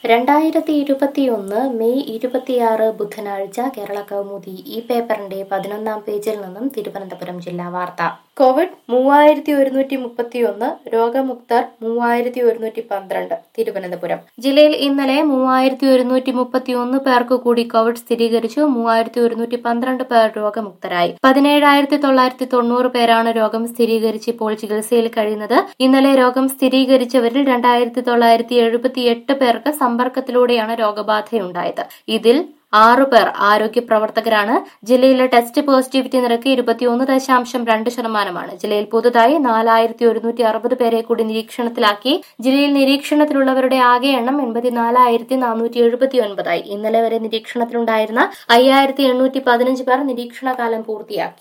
രണ്ടായിരത്തി ഇരുപത്തിയൊന്ന് മെയ് ഇരുപത്തിയാറ് ബുധനാഴ്ച കേരള കൗമുദി ഈ പേപ്പറിന്റെ പതിനൊന്നാം പേജിൽ നിന്നും തിരുവനന്തപുരം ജില്ലാ വാർത്ത കോവിഡ് മൂവായിരത്തി ഒരുന്നൂറ്റി മുപ്പത്തിയൊന്ന് രോഗമുക്തർ മൂവായിരത്തി ഒരുന്നൂറ്റി പന്ത്രണ്ട് തിരുവനന്തപുരം ജില്ലയിൽ ഇന്നലെ മൂവായിരത്തി ഒരുന്നൂറ്റി മുപ്പത്തിയൊന്ന് പേർക്ക് കൂടി കോവിഡ് സ്ഥിരീകരിച്ചു മൂവായിരത്തി ഒരുന്നൂറ്റി പന്ത്രണ്ട് പേർ രോഗമുക്തരായി പതിനേഴായിരത്തി തൊള്ളായിരത്തി തൊണ്ണൂറ് പേരാണ് രോഗം സ്ഥിരീകരിച്ച് ഇപ്പോൾ ചികിത്സയിൽ കഴിയുന്നത് ഇന്നലെ രോഗം സ്ഥിരീകരിച്ചവരിൽ രണ്ടായിരത്തി തൊള്ളായിരത്തി എഴുപത്തി എട്ട് പേർക്ക് സമ്പർക്കത്തിലൂടെയാണ് രോഗബാധയുണ്ടായത് ഇതിൽ ആറു പേർ ആരോഗ്യ പ്രവർത്തകരാണ് ജില്ലയിലെ ടെസ്റ്റ് പോസിറ്റിവിറ്റി നിരക്ക് ഇരുപത്തിയൊന്ന് ദശാംശം രണ്ട് ശതമാനമാണ് ജില്ലയിൽ പുതുതായി നാലായിരത്തി ഒരുന്നൂറ്റി അറുപത് പേരെ കൂടി നിരീക്ഷണത്തിലാക്കി ജില്ലയിൽ നിരീക്ഷണത്തിലുള്ളവരുടെ ആകെ എണ്ണം എൺപത്തിനാലായിരത്തി നാനൂറ്റി എഴുപത്തി ഒൻപതായി ഇന്നലെ വരെ നിരീക്ഷണത്തിലുണ്ടായിരുന്ന അയ്യായിരത്തി എണ്ണൂറ്റി പതിനഞ്ച് പേർ നിരീക്ഷണകാലം പൂർത്തിയാക്കി